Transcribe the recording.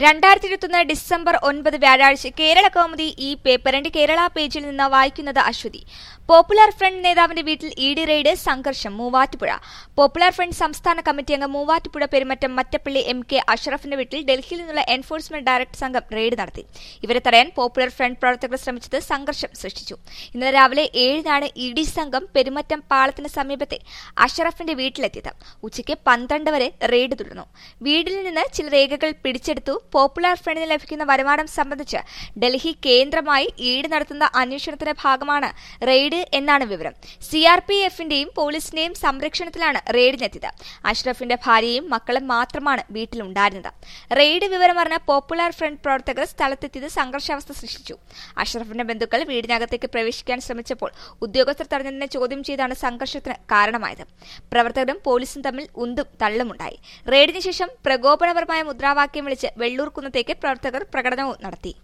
രണ്ടായിരത്തി ഇരുപത്തൊന്ന് ഡിസംബർ ഒൻപത് വ്യാഴാഴ്ച കേരള കൗമുദി ഈ പേപ്പറിന്റെ കേരള പേജിൽ നിന്ന് വായിക്കുന്നത് അശ്വതി പോപ്പുലർ ഫ്രണ്ട് നേതാവിന്റെ വീട്ടിൽ ഇ ഡി റെയ്ഡ് സംഘർഷം മൂവാറ്റുപുഴ പോപ്പുലർ ഫ്രണ്ട് സംസ്ഥാന കമ്മിറ്റി അംഗം മൂവാറ്റുപുഴ പെരുമറ്റം മറ്റപ്പള്ളി എം കെ അഷറഫിന്റെ വീട്ടിൽ ഡൽഹിയിൽ നിന്നുള്ള എൻഫോഴ്സ്മെന്റ് ഡയറക്ടർ സംഘം റെയ്ഡ് നടത്തി ഇവരെ തടയാൻ പോപ്പുലർ ഫ്രണ്ട് പ്രവർത്തകർ ശ്രമിച്ചത് സംഘർഷം സൃഷ്ടിച്ചു ഇന്നലെ രാവിലെ ഏഴിനാണ് ഇ ഡി സംഘം പെരുമറ്റം പാളത്തിന് സമീപത്തെ അഷറഫിന്റെ വീട്ടിലെത്തിയത് ഉച്ചയ്ക്ക് പന്ത്രണ്ട് വരെ റെയ്ഡ് തുടർന്നു വീട്ടിൽ നിന്ന് ചില രേഖകൾ പിടിച്ചെടുത്തു പോപ്പുലർ ഫ്രണ്ടിന് ലഭിക്കുന്ന വരുമാനം സംബന്ധിച്ച് ഡൽഹി കേന്ദ്രമായി ഈട് നടത്തുന്ന അന്വേഷണത്തിന്റെ ഭാഗമാണ് റെയ്ഡ് എന്നാണ് വിവരം സി ആർ പി എഫിന്റെയും പോലീസിന്റെയും സംരക്ഷണത്തിലാണ് റെയ്ഡിനെത്തിയത് അഷ്റഫിന്റെ ഭാര്യയും മക്കളും മാത്രമാണ് വീട്ടിലുണ്ടായിരുന്നത് റെയ്ഡ് വിവരമറിഞ്ഞ പോപ്പുലർ ഫ്രണ്ട് പ്രവർത്തകർ സ്ഥലത്തെത്തിയത് സംഘർഷാവസ്ഥ സൃഷ്ടിച്ചു അഷ്റഫിന്റെ ബന്ധുക്കൾ വീടിനകത്തേക്ക് പ്രവേശിക്കാൻ ശ്രമിച്ചപ്പോൾ ഉദ്യോഗസ്ഥർ തടഞ്ഞതിനെ ചോദ്യം ചെയ്താണ് സംഘർഷത്തിന് കാരണമായത് പ്രവർത്തകരും പോലീസും തമ്മിൽ ഉന്തും തള്ളുമുണ്ടായി റെയ്ഡിന് ശേഷം പ്രകോപനപരമായ മുദ്രാവാക്യം വിളിച്ച് വെള്ളൂർ കുന്നത്തേക്ക് പ്രവർത്തകർ പ്രകടനവും നടത്തി